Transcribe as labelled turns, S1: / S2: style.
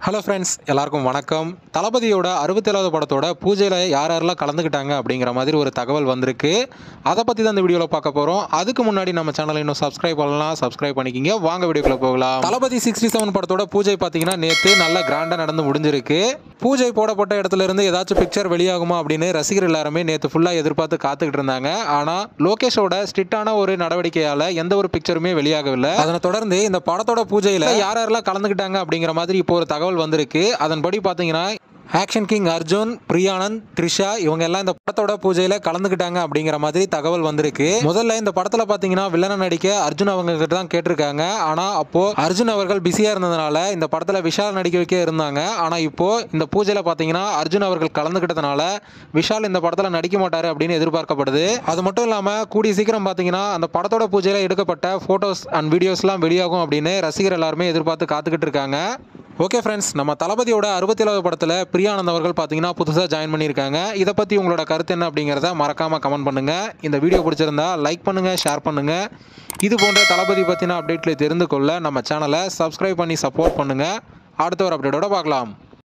S1: hello friends எல்லாருக்கும் வணக்கம் தளபதியோட அறுபத்தேழாவது படத்தோட பூஜையில் யார் யாரெல்லாம் கலந்துக்கிட்டாங்க அப்படிங்கிற மாதிரி ஒரு தகவல் வந்திருக்கு அதை பற்றி தான் இந்த வீடியோவில் பார்க்க போகிறோம் அதுக்கு முன்னாடி நம்ம சேனலை இன்னும் சப்ஸ்கிரைப் பண்ணலாம் சப்ஸ்கிரைப் பண்ணிக்கிங்க வாங்க வீடியோக்குள்ள போகலாம் தளபதி சிக்ஸ்டி செவன் படத்தோட பூஜை பார்த்தீங்கன்னா நேற்று நல்லா கிராண்டாக நடந்து முடிஞ்சிருக்கு பூஜை போடப்பட்ட இடத்துல இருந்து ஏதாச்சும் பிக்சர் வெளியாகுமா அப்படின்னு ரசிகர் எல்லாருமே நேற்று ஃபுல்லாக எதிர்பார்த்து காத்துக்கிட்டு இருந்தாங்க ஆனால் லோகேஷோட ஸ்ட்ரிக்டான ஒரு நடவடிக்கையால் எந்த ஒரு பிக்சருமே வெளியாகவில்லை அதனை தொடர்ந்து இந்த படத்தோட பூஜையில் யார் யாரெல்லாம் கலந்துக்கிட்டாங்க அப்படிங்கிற மாதிரி இப்போ ஒரு தகவல் வந்திருக்கு அதன்படி பார்த்தீங்கன்னா ஆக்ஷன் கிங் அர்ஜுன் பிரியானந்த் த்ரிஷா இவங்க எல்லாம் இந்த படத்தோட பூஜையில கலந்துக்கிட்டாங்க அப்படிங்கிற மாதிரி தகவல் வந்திருக்கு முதல்ல இந்த படத்துல பாத்தீங்கன்னா வில்லனை நடிக்க அர்ஜுன் அவங்க கிட்ட தான் கேட்டிருக்காங்க ஆனா அப்போ அர்ஜுன் அவர்கள் பிஸியா இருந்ததுனால இந்த படத்துல விஷால் நடிக்க வைக்க இருந்தாங்க ஆனா இப்போ இந்த பூஜையில பாத்தீங்கன்னா அர்ஜுன் அவர்கள் கலந்துக்கிட்டதுனால விஷால் இந்த படத்துல நடிக்க மாட்டாரு அப்படின்னு எதிர்பார்க்கப்படுது அது மட்டும் இல்லாம கூடிய சீக்கிரம் பாத்தீங்கன்னா அந்த படத்தோட பூஜையில எடுக்கப்பட்ட போட்டோஸ் அண்ட் வீடியோஸ்லாம் வெளியாகும் அப்படின்னு ரசிகர் எல்லாருமே எதிர்பார்த்து காத்துக்கிட்டு இருக்காங்க ஓகே ஃப்ரெண்ட்ஸ் நம்ம தளபதியோட அறுபத்தேழாவது படத்தில் பிரியானந்த் அவர்கள் பார்த்தீங்கன்னா புதுசாக ஜாயின் பண்ணியிருக்காங்க இதை பற்றி உங்களோட கருத்து என்ன அப்படிங்கிறத மறக்காமல் கமெண்ட் பண்ணுங்கள் இந்த வீடியோ பிடிச்சிருந்தா லைக் பண்ணுங்கள் ஷேர் பண்ணுங்கள் இது போன்ற தளபதி பற்றின அப்டேட்களை தெரிந்து கொள்ள நம்ம சேனலை சப்ஸ்கிரைப் பண்ணி சப்போர்ட் பண்ணுங்கள் அடுத்த ஒரு அப்டேட்டோட பார்க்கலாம்